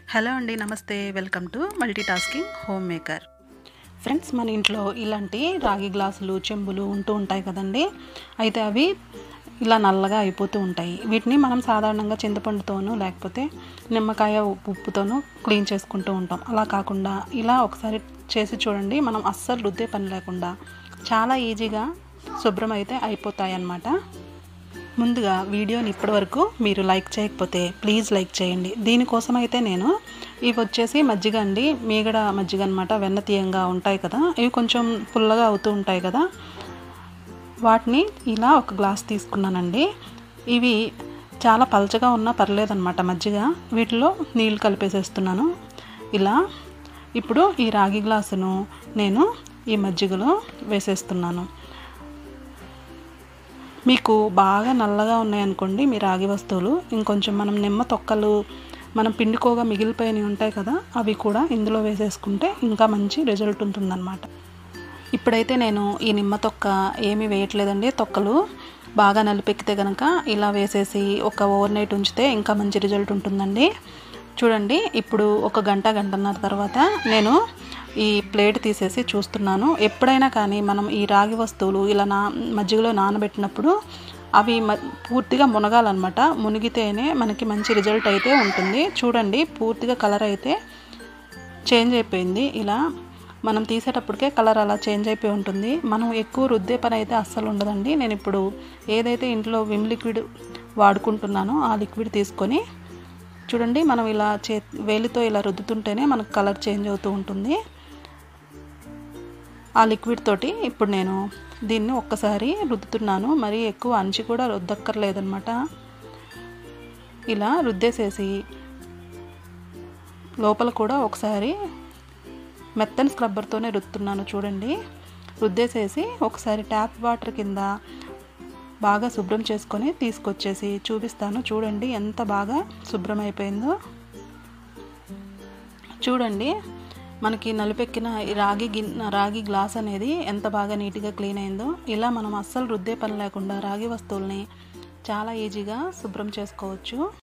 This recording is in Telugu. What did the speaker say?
హలో అండి నమస్తే welcome to multitasking homemaker friends మన ఇంట్లో ఇలాంటి రాగి గ్లాసులు చెంబులు ఉంటూ ఉంటాయి కదండి అయితే అవి ఇలా నల్లగా అయిపోతూ ఉంటాయి వీటిని మనం సాధారణంగా చింతపండుతోనూ లేకపోతే నిమ్మకాయ ఉప్పు- ఉప్పుతోనూ క్లీన్ చేసుకుంటూ ఉంటాం అలా కాకుండా ఇలా ఒకసారి చేసి చూడండి మనం అస్సలు రుద్దే పని లేకుండా చాలా ఈజీగా శుభ్రం అయితే అయిపోతాయి అన్నమాట ముందుగా వీడియోని ఇప్పటివరకు మీరు లైక్ చేయకపోతే ప్లీజ్ లైక్ చేయండి దీనికోసం అయితే నేను ఇవి వచ్చేసి మజ్జిగ అండి మీగడ మజ్జిగ అనమాట వెన్న తీయంగా ఉంటాయి కదా ఇవి కొంచెం పుల్లగా అవుతూ ఉంటాయి కదా వాటిని ఇలా ఒక గ్లాస్ తీసుకున్నానండి ఇవి చాలా పలచగా ఉన్నా పర్లేదన్నమాట మజ్జిగ వీటిలో నీళ్ళు కలిపేసేస్తున్నాను ఇలా ఇప్పుడు ఈ రాగి గ్లాసును నేను ఈ మజ్జిగలో వేసేస్తున్నాను మీకు బాగా నల్లగా ఉన్నాయనుకోండి మీ రాగి వస్తువులు ఇంకొంచెం మనం నిమ్మ తొక్కలు మనం పిండుకోగా మిగిలిపోయినవి ఉంటాయి కదా అవి కూడా ఇందులో వేసేసుకుంటే ఇంకా మంచి రిజల్ట్ ఉంటుందన్నమాట ఇప్పుడైతే నేను ఈ నిమ్మ తొక్క ఏమీ వేయట్లేదండి తొక్కలు బాగా నలిపెక్కితే కనుక ఇలా వేసేసి ఒక ఓవర్ నైట్ ఉంచితే ఇంకా మంచి రిజల్ట్ ఉంటుందండి చూడండి ఇప్పుడు ఒక గంట గంటన్నర తర్వాత నేను ఈ ప్లేట్ తీసేసి చూస్తున్నాను ఎప్పుడైనా కానీ మనం ఈ రాగి వస్తువులు ఇలా నా మజ్జిగలో నానబెట్టినప్పుడు అవి మ పూర్తిగా మునగాలన్నమాట మునిగితేనే మనకి మంచి రిజల్ట్ అయితే ఉంటుంది చూడండి పూర్తిగా కలర్ అయితే చేంజ్ అయిపోయింది ఇలా మనం తీసేటప్పటికే కలర్ అలా చేంజ్ అయిపోయి ఉంటుంది మనం ఎక్కువ రుద్దే పని అయితే అస్సలు ఉండదండి నేను ఇప్పుడు ఏదైతే ఇంట్లో విమ్ లిక్విడ్ వాడుకుంటున్నానో ఆ లిక్విడ్ తీసుకొని చూడండి మనం ఇలా చే వేలితో ఇలా రుద్దుతుంటేనే మనకు కలర్ చేంజ్ అవుతూ ఉంటుంది ఆ లిక్విడ్ తోటి ఇప్పుడు నేను దీన్ని ఒక్కసారి రుద్దుతున్నాను మరి ఎక్కువ అంచి కూడా రుద్దక్కర్లేదనమాట ఇలా రుద్దేసేసి లోపల కూడా ఒకసారి మెత్తని స్క్రబ్బర్తోనే రుద్దుతున్నాను చూడండి రుద్దేసేసి ఒకసారి ట్యాప్ వాటర్ కింద బాగా శుభ్రం చేసుకొని తీసుకొచ్చేసి చూపిస్తాను చూడండి ఎంత బాగా శుభ్రం అయిపోయిందో చూడండి మనకి నలుపెక్కిన ఈ రాగి గిన్నె రాగి గ్లాస్ అనేది ఎంత బాగా నీట్గా క్లీన్ అయిందో ఇలా మనం అస్సలు రుద్దే పని లేకుండా రాగి వస్తువుల్ని చాలా ఈజీగా శుభ్రం చేసుకోవచ్చు